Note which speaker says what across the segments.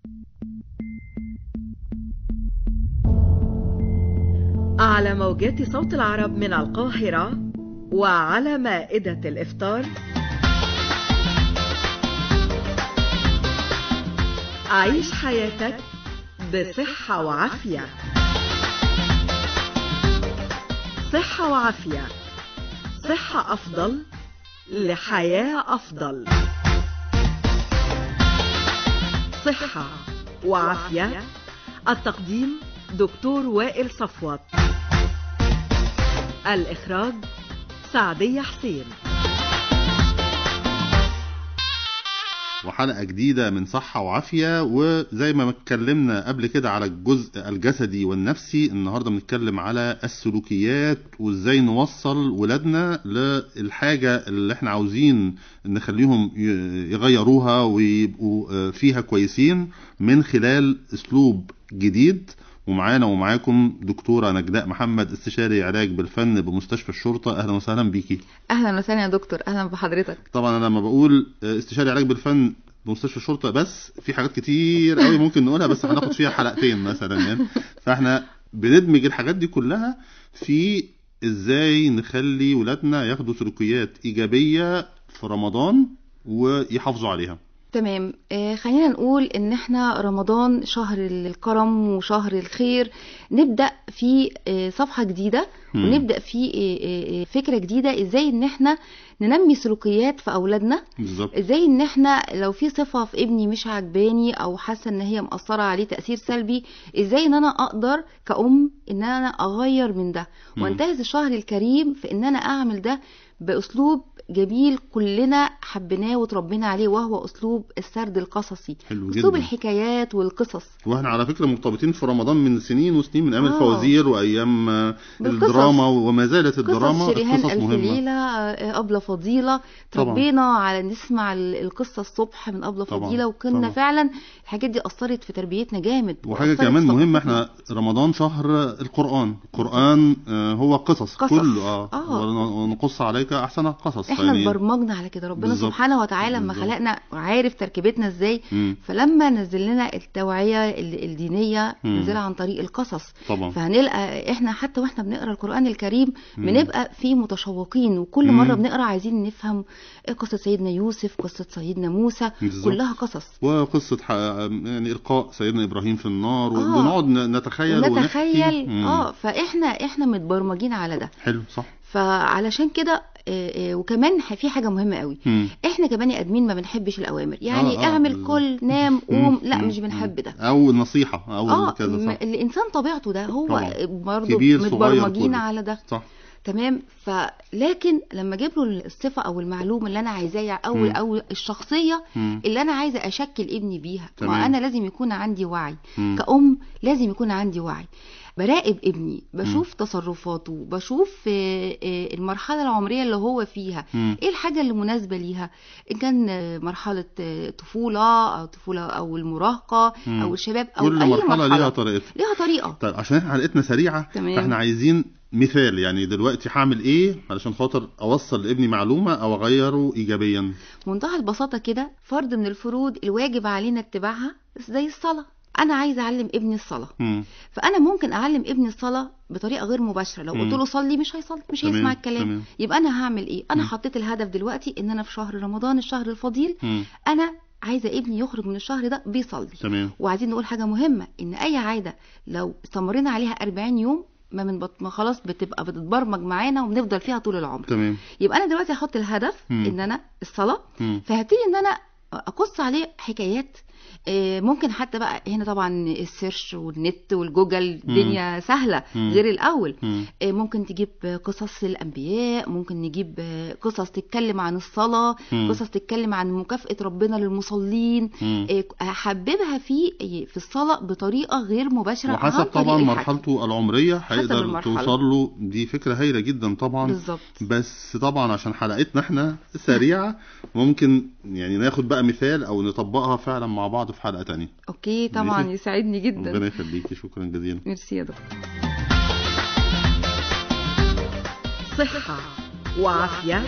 Speaker 1: على موجات صوت العرب من القاهرة وعلى مائدة الإفطار عيش حياتك بصحة وعافية صحة وعافية صحة أفضل لحياة أفضل صحة وعافية التقديم دكتور وائل صفوت الإخراج سعدية حسين
Speaker 2: وحلقة جديدة من صحة وعافية وزي ما اتكلمنا قبل كده على الجزء الجسدي والنفسي النهاردة بنتكلم على السلوكيات وازاي نوصل ولادنا للحاجة اللي احنا عاوزين نخليهم يغيروها ويبقوا فيها كويسين من خلال اسلوب جديد ومعانا ومعاكم دكتورة نجلاء محمد استشاري علاج بالفن بمستشفى الشرطة أهلا وسهلا بيكي
Speaker 3: اهلا وسهلا يا دكتور اهلا بحضرتك
Speaker 2: طبعا أنا لما بقول استشاري علاج بالفن بمستشفى الشرطة بس في حاجات كتير قوي ممكن نقولها بس هناخد فيها حلقتين مثلا يعني فاحنا بندمج الحاجات دي كلها في ازاي نخلي ولادنا ياخدوا سلوكيات إيجابية في رمضان ويحافظوا عليها
Speaker 3: تمام آه خلينا نقول ان احنا رمضان شهر الكرم وشهر الخير نبدا في آه صفحه جديده
Speaker 2: مم.
Speaker 3: ونبدا في آه آه فكره جديده ازاي ان احنا ننمي سلوكيات في اولادنا
Speaker 2: بالظبط
Speaker 3: ازاي ان احنا لو في صفه في ابني مش عجباني او حاسه ان هي مأثره عليه تاثير سلبي ازاي ان انا اقدر كأم ان انا اغير من ده
Speaker 2: مم.
Speaker 3: وانتهز الشهر الكريم في ان انا اعمل ده باسلوب جميل كلنا حبيناه وتربينا عليه وهو اسلوب السرد القصصي
Speaker 2: حلو
Speaker 3: اسلوب
Speaker 2: جدا
Speaker 3: الحكايات والقصص
Speaker 2: واحنا على فكرة مرتبطين في رمضان من سنين وسنين من ايام
Speaker 3: آه.
Speaker 2: الفوازير وايام آه،
Speaker 3: بالقصص.
Speaker 2: الدراما وما زالت الدراما
Speaker 3: قصص شريهان
Speaker 2: القصص
Speaker 3: ألف
Speaker 2: مهمة
Speaker 3: ليلة آه، أبلة فضيلة
Speaker 2: طبعا.
Speaker 3: تربينا على نسمع ال- القصة الصبح من أبلة
Speaker 2: طبعا،
Speaker 3: فضيلة وكنا
Speaker 2: طبعا.
Speaker 3: فعلا الحاجات دي أثرت في تربيتنا جامد
Speaker 2: وحاجة
Speaker 3: وأثرت
Speaker 2: كمان
Speaker 3: في
Speaker 2: مهمة
Speaker 3: ثقافتنا.
Speaker 2: احنا رمضان شهر القرآن القرآن آه، هو قصص
Speaker 3: قصص.
Speaker 2: كله اه,
Speaker 3: آه.
Speaker 2: ون- ونقص عليك احسن القصص
Speaker 3: احنا
Speaker 2: يعني-
Speaker 3: اتبرمجنا على كده ربنا
Speaker 2: بالظبط.
Speaker 3: سبحانه وتعالى لما
Speaker 2: بالظبط.
Speaker 3: خلقنا عارف تركيبتنا ازاي
Speaker 2: مم.
Speaker 3: فلما نزل لنا التوعية ال- الدينية
Speaker 2: مم.
Speaker 3: نزلها عن طريق القصص
Speaker 2: طبعا
Speaker 3: فهنلقى احنا حتى واحنا بنقرا القرآن الكريم
Speaker 2: مم.
Speaker 3: بنبقى في متشوقين وكل
Speaker 2: مم.
Speaker 3: مرة بنقرا عايزين نفهم قصة سيدنا يوسف قصة سيدنا موسى
Speaker 2: بالظبط.
Speaker 3: كلها قصص
Speaker 2: وقصة ح- يعني إلقاء سيدنا إبراهيم في النار
Speaker 3: آه.
Speaker 2: وبنقعد ن- نتخيل ونحكي.
Speaker 3: ونتخيل
Speaker 2: مم.
Speaker 3: اه فاحنا احنا متبرمجين على ده
Speaker 2: حلو صح
Speaker 3: فعلشان كده آه، آه، وكمان ح- في حاجه مهمه قوي
Speaker 2: مم.
Speaker 3: احنا كبني ادمين ما بنحبش الاوامر يعني
Speaker 2: آه، آه،
Speaker 3: اعمل
Speaker 2: بالظبط.
Speaker 3: كل نام قوم
Speaker 2: مم.
Speaker 3: لا
Speaker 2: مم.
Speaker 3: مش بنحب ده
Speaker 2: أو النصيحة أو
Speaker 3: اه
Speaker 2: كذا
Speaker 3: م-
Speaker 2: صح
Speaker 3: الانسان طبيعته ده هو
Speaker 2: طبعا.
Speaker 3: برضه
Speaker 2: كبير، صغير،
Speaker 3: متبرمجين
Speaker 2: كله.
Speaker 3: على ده
Speaker 2: صح
Speaker 3: تمام فلكن لما اجيب له الصفه او المعلومه اللي انا عايزاها او
Speaker 2: مم.
Speaker 3: او الشخصيه
Speaker 2: مم.
Speaker 3: اللي انا عايزه اشكل ابني بيها
Speaker 2: تمام.
Speaker 3: ما انا لازم يكون عندي وعي
Speaker 2: مم.
Speaker 3: كأم لازم يكون عندي وعي براقب ابني بشوف تصرفاته بشوف آه، آه، المرحلة العمرية اللي هو فيها
Speaker 2: مم.
Speaker 3: ايه الحاجة اللي مناسبة ليها ان كان آه، مرحلة آه، طفولة او طفولة او المراهقة
Speaker 2: مم.
Speaker 3: او الشباب او
Speaker 2: كل
Speaker 3: اي
Speaker 2: مرحلة
Speaker 3: مرحلة
Speaker 2: ليها طريقتها
Speaker 3: ليها طريقة
Speaker 2: طيب عشان احنا حلقتنا سريعة
Speaker 3: تمام.
Speaker 2: فاحنا عايزين مثال يعني دلوقتي هعمل ايه علشان خاطر اوصل لابني معلومة او اغيره ايجابيا
Speaker 3: منتهى البساطة كده فرض من الفروض الواجب علينا اتباعها زي الصلاة انا عايزه اعلم ابني الصلاه
Speaker 2: مم.
Speaker 3: فانا ممكن اعلم ابني الصلاه بطريقه غير مباشره لو
Speaker 2: مم.
Speaker 3: قلت له صلي مش هيصلي مش
Speaker 2: تمام،
Speaker 3: هيسمع الكلام
Speaker 2: تمام.
Speaker 3: يبقى انا هعمل ايه انا
Speaker 2: مم.
Speaker 3: حطيت الهدف دلوقتي ان انا في شهر رمضان الشهر الفضيل
Speaker 2: مم.
Speaker 3: انا عايزه ابني يخرج من الشهر ده بيصلي
Speaker 2: تمام
Speaker 3: وعايزين نقول حاجه مهمه ان اي عاده لو استمرينا عليها 40 يوم ما من بط... ما خلاص بتبقى بتتبرمج معانا وبنفضل فيها طول العمر
Speaker 2: تمام
Speaker 3: يبقى انا دلوقتي هحط الهدف
Speaker 2: مم.
Speaker 3: ان انا الصلاه
Speaker 2: مم.
Speaker 3: فهبتدي ان انا اقص عليه حكايات آه، ممكن حتى بقى هنا طبعا السيرش والنت والجوجل الدنيا سهله
Speaker 2: مم.
Speaker 3: غير الاول
Speaker 2: مم.
Speaker 3: آه، ممكن تجيب قصص الانبياء ممكن نجيب آه، قصص تتكلم عن الصلاه
Speaker 2: مم.
Speaker 3: قصص تتكلم عن مكافاه ربنا للمصلين
Speaker 2: مم.
Speaker 3: آه، احببها في في الصلاه بطريقه غير مباشره عن
Speaker 2: وحسب
Speaker 3: طريق
Speaker 2: طبعا
Speaker 3: الحكي.
Speaker 2: مرحلته العمرية هيقدر
Speaker 3: المرحلة.
Speaker 2: توصل له دي فكرة هايلة جدا طبعا
Speaker 3: بالظبط
Speaker 2: بس طبعا عشان حلقتنا احنا سريعة ممكن يعني ناخد بقى مثال او نطبقها فعلا مع بعض في حلقة تانية
Speaker 3: اوكي طبعا
Speaker 2: ماشي.
Speaker 3: يسعدني جدا
Speaker 2: ربنا يخليكي شكرا جزيلا
Speaker 3: ميرسي يا دكتور
Speaker 1: صحة وعافية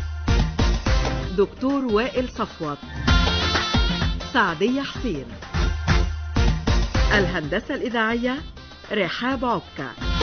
Speaker 1: دكتور وائل صفوت سعدية حسين الهندسة الإذاعية رحاب عكا